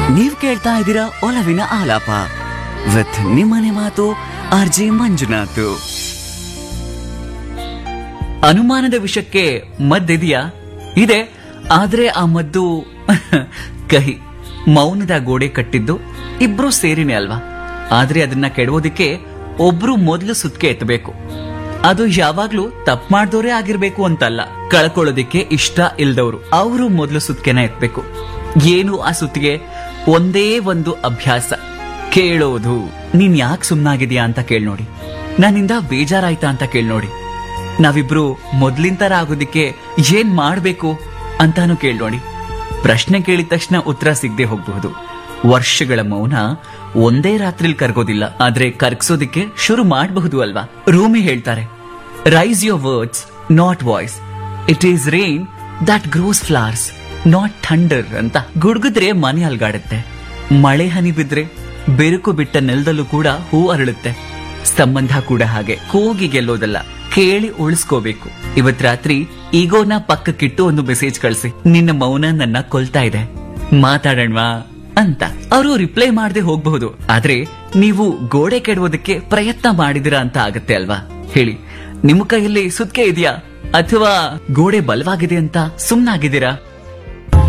ನೀವ್ ಕೇಳ್ತಾ ಇದ್ದೀರಾ ಒಲವಿನ ಆಲಾಪ ವಿತ್ ನಿಮ್ಮನೆ ಮಾತು ಆರ್ ಜೆ ಮಂಜುನಾಥ್ ಅನುಮಾನದ ವಿಷಯಕ್ಕೆ ಮದ್ದಿದೆಯಾ ಇದೆ ಆದ್ರೆ ಆ ಮದ್ದು ಕಹಿ ಮೌನದ ಗೋಡೆ ಕಟ್ಟಿದ್ದು ಇಬ್ರು ಸೇರಿನೇ ಅಲ್ವಾ ಆದ್ರೆ ಅದನ್ನ ಕೆಡವೋದಿಕ್ಕೆ ಒಬ್ರು ಮೊದಲು ಸುತ್ಕೆ ಎತ್ತಬೇಕು ಅದು ಯಾವಾಗ್ಲೂ ತಪ್ಪು ಮಾಡ್ದೋರೇ ಆಗಿರ್ಬೇಕು ಅಂತಲ್ಲ ಕಳ್ಕೊಳ್ಳೋದಿಕ್ಕೆ ಇಷ್ಟ ಇಲ್ದವ್ರು ಅವರು ಮೊದಲು ಸುತ್ಕೆನ ಎತ್ಬೇಕು ಏನು ಆ ಸುತ್ತಿಗೆ ಒಂದೇ ಒಂದು ಅಭ್ಯಾಸ ಕೇಳೋದು ನೀನ್ ಯಾಕೆ ಸುಮ್ನಾಗಿದ್ಯಾ ಅಂತ ಕೇಳ್ ನೋಡಿ ನನ್ನಿಂದ ಬೇಜಾರಾಯ್ತಾ ಅಂತ ಕೇಳ್ ನೋಡಿ ನಾವಿಬ್ರು ಮೊದ್ಲಿನ ತರ ಆಗೋದಿಕ್ಕೆ ಏನ್ ಮಾಡ್ಬೇಕು ಅಂತಾನು ಕೇಳ್ ನೋಡಿ ಪ್ರಶ್ನೆ ಕೇಳಿದ ತಕ್ಷಣ ಉತ್ತರ ಸಿಗದೆ ಹೋಗಬಹುದು ವರ್ಷಗಳ ಮೌನ ಒಂದೇ ರಾತ್ರಿಲ್ ಕರ್ಗೋದಿಲ್ಲ ಆದ್ರೆ ಕರ್ಗ್ಸೋದಿಕ್ಕೆ ಶುರು ಮಾಡಬಹುದು ಅಲ್ವಾ ರೂಮಿ ಹೇಳ್ತಾರೆ raise your words not voice it is rain that grows flowers not thunder ಅಂತ ಗುಡ್ಗುದ್ರೆ ಮನೆ ಅಲ್ಗಾಡುತ್ತೆ ಮಳೆ ಹನಿ ಬಿದ್ರೆ ಬೆರುಕು ಬಿಟ್ಟ ನೆಲದಲ್ಲೂ ಕೂಡ ಹೂ ಅರಳುತ್ತೆ ಸಂಬಂಧ ಕೂಡ ಹಾಗೆ ಕೂಗಿ ಗೆಲ್ಲೋದಲ್ಲ ಕೇಳಿ ಉಳಿಸ್ಕೋಬೇಕು ಇವತ್ ರಾತ್ರಿ ಈಗೋನ ಪಕ್ಕಕ್ಕಿಟ್ಟು ಒಂದು ಮೆಸೇಜ್ ಕಳಿಸಿ ನಿನ್ನ ಮೌನ ನನ್ನ ಕೊಲ್ತಾ ಇದೆ ಮಾತಾಡಣ್ವಾ ಅಂತ ಅವರು ರಿಪ್ಲೈ ಮಾಡದೆ ಹೋಗಬಹುದು ಆದ್ರೆ ನೀವು ಗೋಡೆ ಕೆಡುವುದಕ್ಕೆ ಪ್ರಯತ್ನ ಮಾಡಿದಿರಾ ಅಂತ ಆಗತ್ತೆ ಅಲ್ವಾ ಹೇಳಿ ನಿಮ್ಮ ಕೈಯಲ್ಲಿ ಸುತ್ಕೆ ಇದೆಯಾ ಅಥವಾ ಗೋಡೆ ಬಲವಾಗಿದೆ ಅಂತ ಸುಮ್ನಾಗಿದ್ದೀರಾ